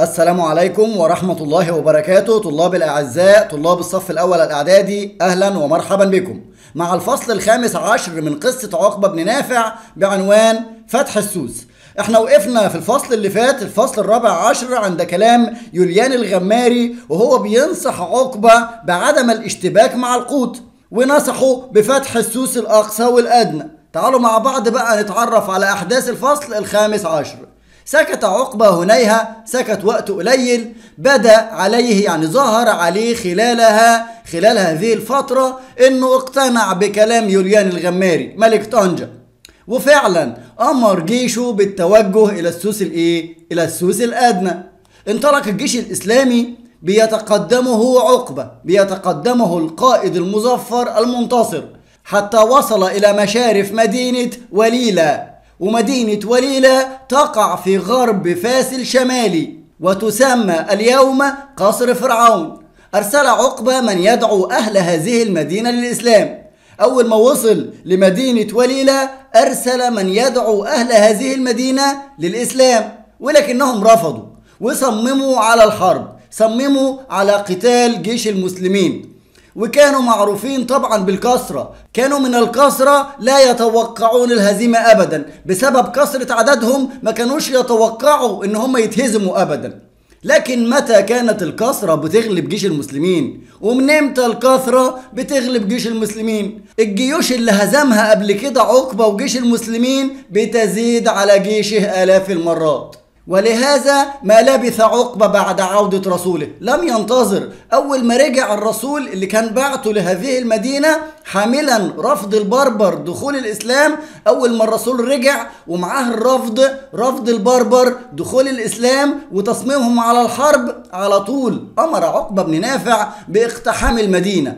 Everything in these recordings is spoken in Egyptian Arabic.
السلام عليكم ورحمة الله وبركاته طلاب الأعزاء طلاب الصف الأول الإعدادي أهلا ومرحبا بكم مع الفصل الخامس عشر من قصة عقبة بن نافع بعنوان فتح السوس احنا وقفنا في الفصل اللي فات الفصل الرابع عشر عند كلام يوليان الغماري وهو بينصح عقبة بعدم الاشتباك مع القوط ونصحه بفتح السوس الأقصى والأدنى تعالوا مع بعض بقى نتعرف على أحداث الفصل الخامس عشر سكت عقبة هنيها سكت وقت قليل بدا عليه يعني ظهر عليه خلالها خلال هذه الفترة انه اقتنع بكلام يوليان الغماري ملك طنجة وفعلا امر جيشه بالتوجه الى السوس الايه الى السوس الادنى انطلق الجيش الاسلامي بيتقدمه عقبة بيتقدمه القائد المظفر المنتصر حتى وصل الى مشارف مدينة وليلة ومدينة وليلة تقع في غرب فاس الشمالي وتسمى اليوم قصر فرعون أرسل عقبة من يدعو أهل هذه المدينة للإسلام أول ما وصل لمدينة وليلة أرسل من يدعو أهل هذه المدينة للإسلام ولكنهم رفضوا وصمموا على الحرب صمموا على قتال جيش المسلمين وكانوا معروفين طبعا بالكثرة كانوا من الكثرة لا يتوقعون الهزيمة أبدا بسبب كثرة عددهم ما كانوش يتوقعوا ان هم يتهزموا أبدا لكن متى كانت الكثرة بتغلب جيش المسلمين ومن امتى الكثرة بتغلب جيش المسلمين الجيوش اللي هزمها قبل كده عقبة وجيش المسلمين بتزيد على جيشه آلاف المرات ولهذا ما لبث عقبة بعد عودة رسوله لم ينتظر أول ما رجع الرسول اللي كان بعته لهذه المدينة حاملا رفض البربر دخول الإسلام أول ما الرسول رجع ومعاه الرفض رفض البربر دخول الإسلام وتصميمهم على الحرب على طول أمر عقبة بن نافع باقتحام المدينة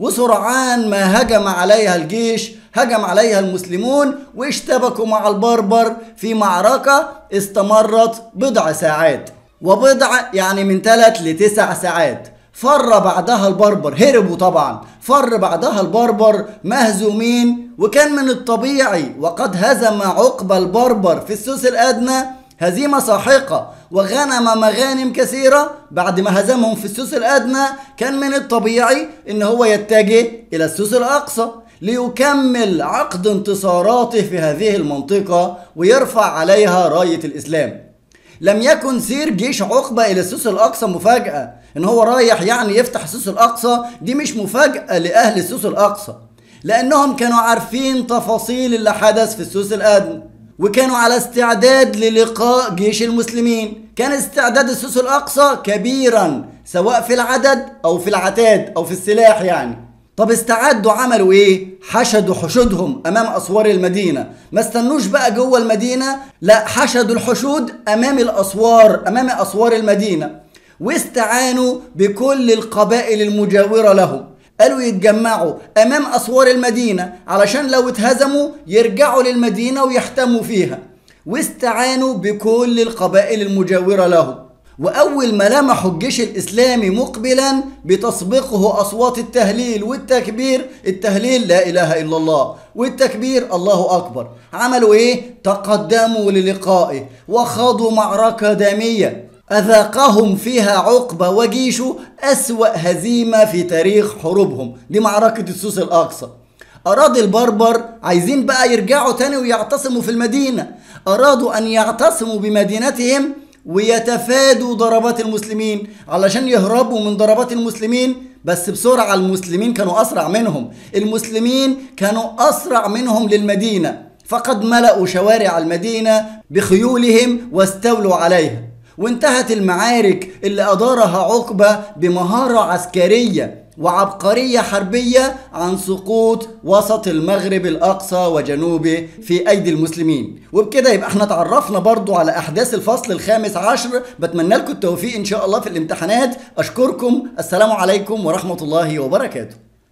وسرعان ما هجم عليها الجيش هجم عليها المسلمون واشتبكوا مع البربر في معركة استمرت بضع ساعات وبضع يعني من ثلاث لتسع ساعات فر بعدها البربر هربوا طبعا فر بعدها البربر مهزومين وكان من الطبيعي وقد هزم عقبة البربر في السوس الأدنى هزيمة ساحقة وغنم مغانم كثيرة بعد ما هزمهم في السوس الأدنى كان من الطبيعي إن هو يتجه إلى السوس الأقصى ليكمل عقد انتصاراته في هذه المنطقة ويرفع عليها راية الإسلام لم يكن سير جيش عقبة إلى السوس الأقصى مفاجأة إن هو رايح يعني يفتح السوس الأقصى دي مش مفاجأة لأهل السوس الأقصى لأنهم كانوا عارفين تفاصيل اللي حدث في السوس الأدنى وكانوا على استعداد للقاء جيش المسلمين كان استعداد السوس الأقصى كبيرا سواء في العدد أو في العتاد أو في السلاح يعني طب استعدوا عملوا ايه حشدوا حشودهم امام اسوار المدينه ما استنوش بقى جوه المدينه لا حشدوا الحشود امام الاسوار امام اسوار المدينه واستعانوا بكل القبائل المجاوره لهم قالوا يتجمعوا امام اسوار المدينه علشان لو اتهزموا يرجعوا للمدينه ويحتموا فيها واستعانوا بكل القبائل المجاوره لهم وأول ما لمحوا الجيش الإسلامي مقبلا بتسبقه أصوات التهليل والتكبير التهليل لا إله إلا الله والتكبير الله أكبر عملوا إيه؟ تقدموا للقائه وخاضوا معركة دامية أذاقهم فيها عقبة وجيشه أسوأ هزيمة في تاريخ حروبهم دي معركة السوس الأقصى أراد البربر عايزين بقى يرجعوا تاني ويعتصموا في المدينة أرادوا أن يعتصموا بمدينتهم ويتفادوا ضربات المسلمين علشان يهربوا من ضربات المسلمين بس بسرعة المسلمين كانوا أسرع منهم المسلمين كانوا أسرع منهم للمدينة فقد ملأوا شوارع المدينة بخيولهم واستولوا عليها وانتهت المعارك اللي أدارها عقبة بمهارة عسكرية وعبقرية حربية عن سقوط وسط المغرب الأقصى وجنوبه في أيدي المسلمين وبكده يبقى احنا تعرفنا برضو على أحداث الفصل الخامس عشر بتمنى لكم التوفيق إن شاء الله في الامتحانات أشكركم السلام عليكم ورحمة الله وبركاته